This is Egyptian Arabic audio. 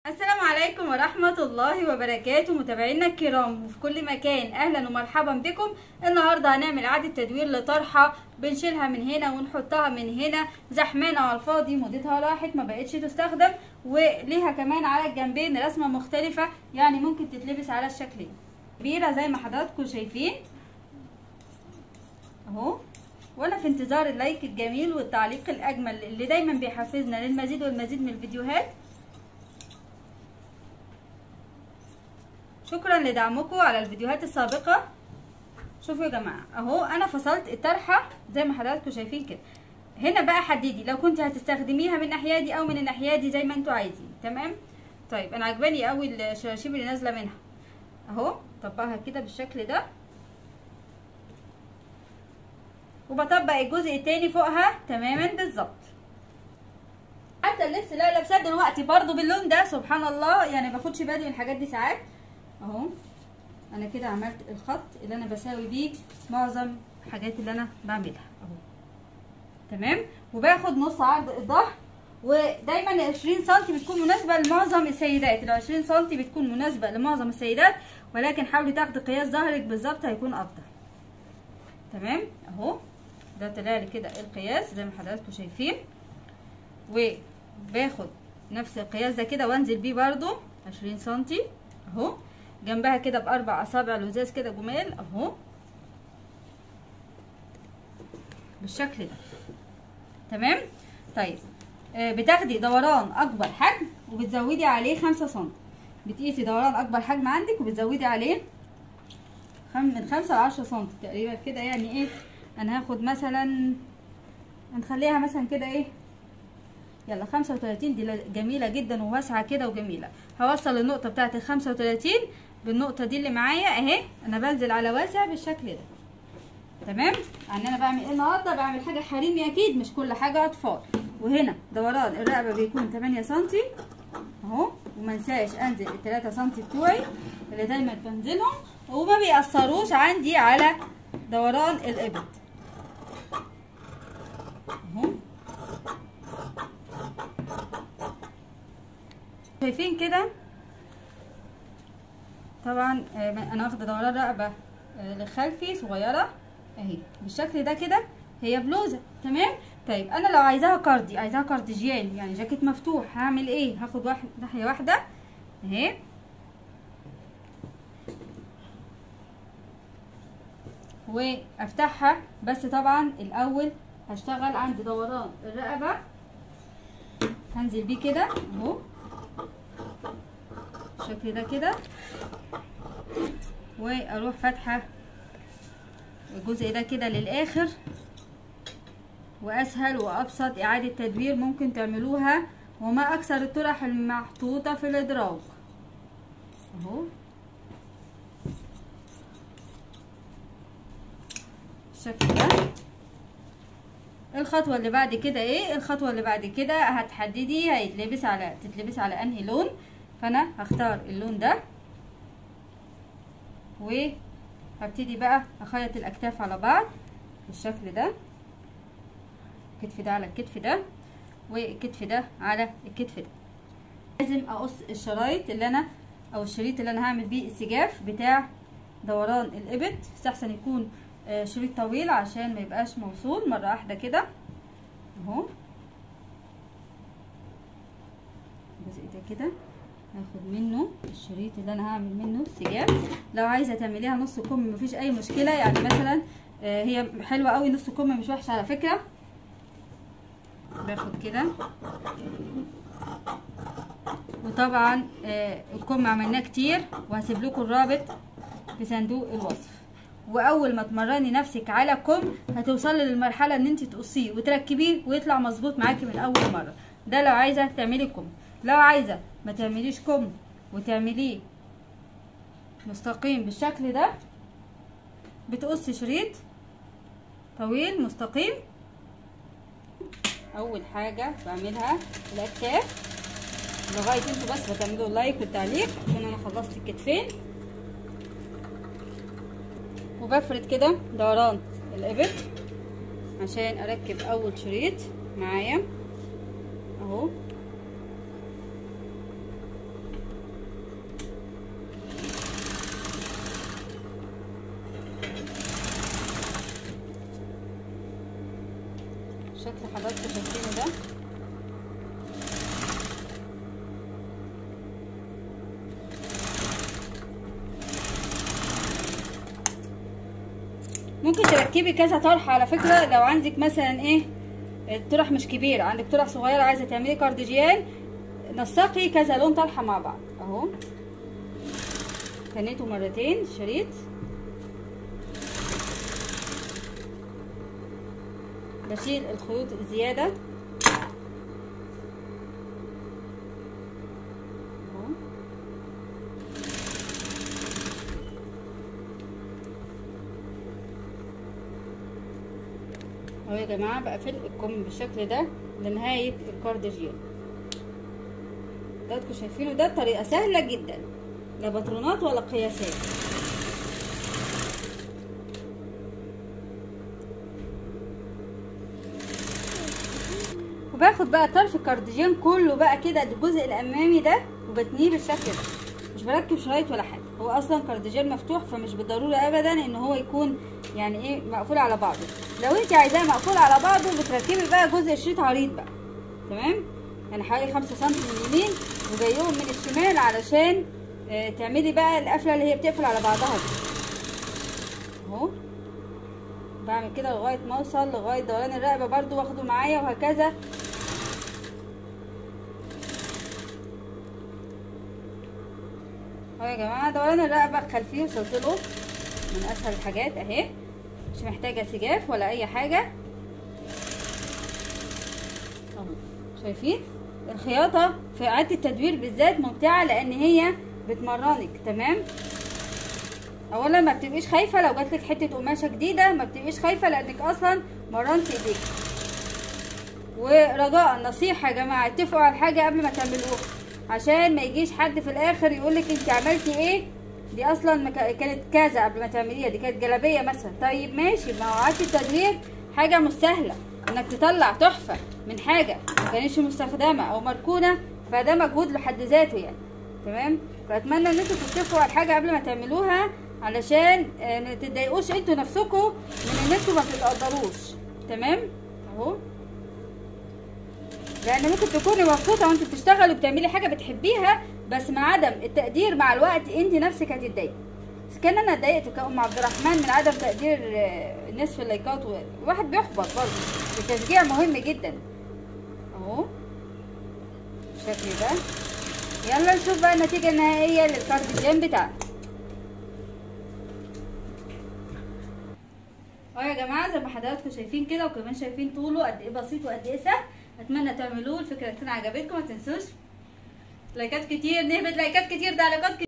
السلام عليكم ورحمة الله وبركاته متابعينا الكرام وفي كل مكان اهلا ومرحبا بكم النهاردة هنعمل اعادة تدوير لطرحة بنشيلها من هنا ونحطها من هنا زحمانة على الفاضي مدتها راحت ما بقتش تستخدم وليها كمان على الجنبين رسمة مختلفة يعني ممكن تتلبس على الشكلين كبيرة زي ما حضراتكم شايفين اهو وانا في انتظار اللايك الجميل والتعليق الاجمل اللي دايما بيحفزنا للمزيد والمزيد من الفيديوهات شكرا لدعمكم على الفيديوهات السابقة شوفوا يا جماعة اهو انا فصلت الطرحة زي ما حضراتكم شايفين كده هنا بقى حددي لو كنت هتستخدميها من الناحية دي او من الناحية دي زي ما انتوا عايزين تمام طيب انا عجباني قوي الشراشيب اللي نازلة منها اهو طبقها كده بالشكل ده وبطبق الجزء التاني فوقها تماما بالظبط حتى اللبس اللي انا لابساه دلوقتي برضو باللون ده سبحان الله يعني باخدش بالي من الحاجات دي ساعات اهو انا كده عملت الخط اللي انا بساوي بيه معظم الحاجات اللي انا بعملها اهو تمام وباخد نص عرض الظهر ودايما ال 20 سم بتكون مناسبه لمعظم السيدات ال 20 سم بتكون مناسبه لمعظم السيدات ولكن حاولي تاخدي قياس ظهرك بالظبط هيكون افضل تمام اهو ده طلع لي كده القياس زي ما حضراتكم شايفين وباخد نفس القياس ده كده وانزل بيه برضو 20 سم اهو جنبها كده باربع اصابع لزاز كده جمال اهو بالشكل ده تمام طيب آه بتاخدي دوران اكبر حجم وبتزودي عليه خمسة سم بتقيسي دوران اكبر حجم عندك وبتزودي عليه خم من خمسة لعشرة سم تقريبا كده يعني ايه انا هاخد مثلا هنخليها مثلا كده ايه يلا خمسة وتلاتين دي جميلة جدا وواسعة كده وجميلة هوصل النقطة بتاعت الخمسة وتلاتين بالنقطة دي اللي معايا اهي انا بنزل على واسع بالشكل ده تمام يعني انا بعمل ايه النهارده بعمل حاجة حريمي اكيد مش كل حاجة اطفال وهنا دوران الرقبة بيكون تمانية سنتي اهو ومنساش انزل التلاتة سنتي بتوعي اللي دايما بنزلهم وما بيأثروش عندي على دوران الابط اهو شايفين كده طبعا انا واخده دوران رقبه لخلفي صغيره اهي بالشكل ده كده هي بلوزه تمام طيب انا لو عايزاها كاردي عايزاها كارديجيان يعني جاكيت مفتوح هعمل ايه هاخد واحد ناحيه واحده اهي وافتحها بس طبعا الاول هشتغل عند دوران الرقبه هنزل بيه كده اهو بالشكل ده كده واروح فاتحه الجزء ده كده للاخر واسهل وابسط اعاده تدوير ممكن تعملوها وما اكثر الطرح المحطوطه في الادراج اهو بالشكل ده الخطوه اللي بعد كده ايه الخطوه اللي بعد كده هتحددي هيتلبس على تتلبس على انهي لون فانا هختار اللون ده وهبتدي بقى اخيط الاكتاف على بعض بالشكل ده الكتف ده على الكتف ده والكتف ده على الكتف ده لازم اقص الشرايط اللي انا او الشريط اللي انا هعمل بيه السجاف بتاع دوران الابط يستحسن يكون شريط طويل عشان ما يبقاش موصول مره واحده كده اهو الجزء ده كده هاخد منه الشريط اللي انا هعمل منه السجاف لو عايزه تعمليها نص كم مفيش اي مشكله يعني مثلا آه هي حلوه قوي نص كم مش وحشه على فكره باخد كده وطبعا آه الكم عملناه كتير وهسيب لكم الرابط في صندوق الوصف واول ما تمرني نفسك على كم هتوصلي للمرحله ان انت تقصيه وتركبيه ويطلع مظبوط معاكي من اول مره ده لو عايزه تعملي كم لو عايزه ما تعمليش كم وتعمليه مستقيم بالشكل ده بتقصي شريط طويل مستقيم اول حاجه بعملها الاكتاف لغايه انتوا بس بتعملوا لايك والتعليق عشان انا خلصت الكتفين وبفرد كده دوران الابط عشان اركب اول شريط معايا اهو بالشكل حضراتكم شايفينه ده ممكن تركبي كذا طرحه على فكره لو عندك مثلا ايه الطرح مش كبيره عندك طرح صغيره عايزه تعملي كارديجيان نسقي كذا لون طرحه مع بعض اهو تنيته مرتين شريط بشيل الخيوط الزياده اهو اهو يا جماعه بقفل الكم بالشكل ده لنهايه الكارديجيان ده انتوا شايفينه ده طريقه سهله جدا لا باترونات ولا قياسات وباخد بقى طرف الكارديجان كله بقى كده الجزء الامامي ده وبتنيه بالشكل ده مش بركب شرايط ولا حاجه هو اصلا كارديجان مفتوح فمش بالضروره ابدا ان هو يكون يعني ايه مقفول على بعضه لو انت عايزاه مقفول على بعضه بتركبي بقى جزء شريط عريض بقى تمام يعني حوالي خمسة سم من اليمين وجايهم من الشمال علشان آه تعملي بقى القفله اللي هي بتقفل على بعضها دي اهو بعمل كده لغايه ما اوصل لغايه دوران الرقبه برضو واخده معايا وهكذا اهو يا جماعه دوران الرقبه خلفيه وصلت له من اسهل الحاجات اهي مش محتاجه سجاف ولا اي حاجه اهو شايفين الخياطه في اعاده التدوير بالذات ممتعه لان هي بتمرنك تمام اولا ما بتبقيش خايفه لو جاتلك حته قماشه جديده ما بتبقيش خايفه لانك اصلا مرنت ايديك ورجاء نصيحه يا جماعه اتفقوا على الحاجه قبل ما تعملوها عشان ما يجيش حد في الاخر يقولك انت عملتي ايه دي اصلا مكا... كانت كذا قبل ما تعمليها دي كانت جلابيه مثلا طيب ماشي ما هو عادة التدوير حاجه مش سهله انك تطلع تحفه من حاجه ما كانتش مستخدمه او مركونه فده مجهود لحد ذاته يعني تمام فاتمنى ان انتوا تتفقوا على الحاجه قبل ما تعملوها علشان ما تتضايقوش انتوا نفسكم من ان انتوا ما تتقدروش تمام اهو لان ممكن تكوني مبسوطه وانت بتشتغلي وبتعملي حاجه بتحبيها بس مع عدم التقدير مع الوقت انت نفسك هتتضايقي بس كان انا اتضايقت كأم عبد الرحمن من عدم تقدير الناس في اللايكات والواحد بيحبط برضه التشجيع مهم جدا اهو بالشكل ده يلا نشوف بقى النتيجه النهائيه للكارديجان بتاعنا اهو يا جماعه زي ما حضراتكم شايفين كده وكمان شايفين طوله قد ايه بسيط وقد ايه سهل اتمنى تعملوه الفكره تكون عجبتكم ما تنسوش لايكات كتير نهبط لايكات كتير تعليقات كتير